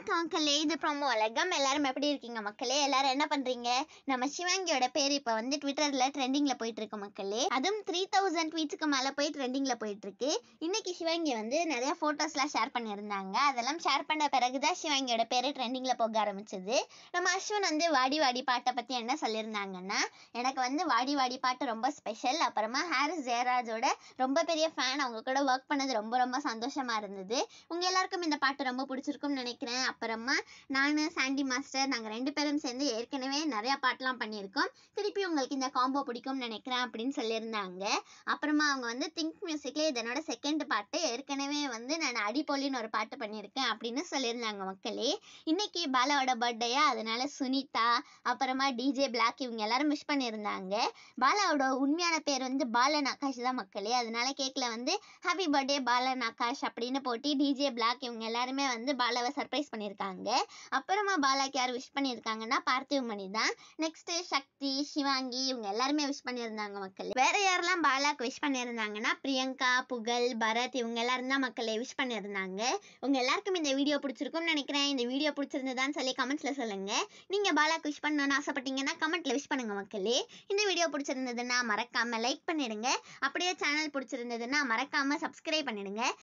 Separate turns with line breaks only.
வணக்கம் மக்களே இது ப்ரோமோ உலகம் எல்லாரும் எப்படி இருக்கீங்க மக்களே எல்லாரும் என்ன பண்றீங்க நம்ம சிவாங்கியோட பேர் இப்போ வந்து ட்விட்டர்ல ட்ரெண்டிங்ல போயிட்டு இருக்கு மக்களே அதுவும் த்ரீ தௌசண்ட் ட்வீட்ஸ்க்கு மேல போய் ட்ரெண்டிங்ல போயிட்டு இருக்கு இன்னைக்கு சிவாங்கி வந்து நிறைய போட்டோஸ்லாம் ஷேர் பண்ணியிருந்தாங்க அதெல்லாம் ஷேர் பண்ண பிறகுதான் சிவாங்கியோட பேரு ட்ரெண்டிங்ல போக ஆரம்பிச்சது நம்ம அஸ்வின் வந்து வாடி வாடி பாட்டை பத்தி என்ன சொல்லியிருந்தாங்கன்னா எனக்கு வந்து வாடி வாடி பாட்டு ரொம்ப ஸ்பெஷல் அப்புறமா ஹாரிஸ் ஜெயராஜோட ரொம்ப பெரிய ஃபேன் அவங்க கூட ஒர்க் பண்ணது ரொம்ப ரொம்ப சந்தோஷமா இருந்தது உங்க எல்லாருக்கும் இந்த பாட்டு ரொம்ப பிடிச்சிருக்கும்னு நினைக்கிறேன் அப்புறமா நான் சாண்டி மாஸ்டர் நாங்க ரெண்டு பேரும் சேர்ந்து ஏற்கனவே நிறைய பாட்டுலாம் பண்ணியிருக்கோம் திருப்பி உங்களுக்கு இந்த காம்போ பிடிக்கும்னு நினைக்கிறேன் அப்படின்னு சொல்லியிருந்தாங்க அப்புறமா அவங்க வந்து திங்க் மியூசிக்ல இது என்னோட செகண்ட் பாட்டு ஏற்கனவே வந்து நான் அடிப்பொலின்னு ஒரு பாட்டு பண்ணியிருக்கேன் அப்படின்னு சொல்லியிருந்தாங்க மக்களே இன்னைக்கு பாலாவோட பர்த்டேயா அதனால சுனிதா அப்புறமா டிஜே பிளாக் இவங்க எல்லாரும் விஷ் பண்ணியிருந்தாங்க பாலாவோட உண்மையான பேர் வந்து பாலன் ஆகாஷ் தான் மக்களே அதனால கேக்ல வந்து ஹாப்பி பர்த்டே பாலன் ஆகாஷ் அப்படின்னு போட்டு டிஜே பிளாக் இவங்க எல்லாருமே வந்து பாலாவை சர்ப்ரைஸ் பண்ணியிருக்காங்க அப்புறமா பாலாக்கு யார் விஷ் பண்ணியிருக்காங்கன்னா பார்த்திவ் மணி தான் நெக்ஸ்ட் சக்தி சிவாங்கி இவங்க எல்லாருமே விஷ் பண்ணியிருந்தாங்க மக்கள் வேற யாரெல்லாம் பாலாக்கு விஷ் பண்ணியிருந்தாங்கன்னா பிரியங்கா புகழ் பரத் இவங்க எல்லாரும் தான் மக்களை விஷ் பண்ணியிருந்தாங்க உங்க எல்லாருக்கும் இந்த வீடியோ பிடிச்சிருக்கும்னு நினைக்கிறேன் இந்த வீடியோ பிடிச்சிருந்ததான்னு சொல்லி கமெண்ட்ஸ்ல சொல்லுங்க நீங்க பாலாக்கு விஷ் பண்ணணும்னு ஆசைப்பட்டீங்கன்னா கமெண்ட்ல விஷ் பண்ணுங்க மக்களே இந்த வீடியோ பிடிச்சிருந்ததுன்னா மறக்காம லைக் பண்ணிடுங்க அப்படியே சேனல் பிடிச்சிருந்ததுன்னா மறக்காம சப்ஸ்கிரைப் பண்ணிடுங்க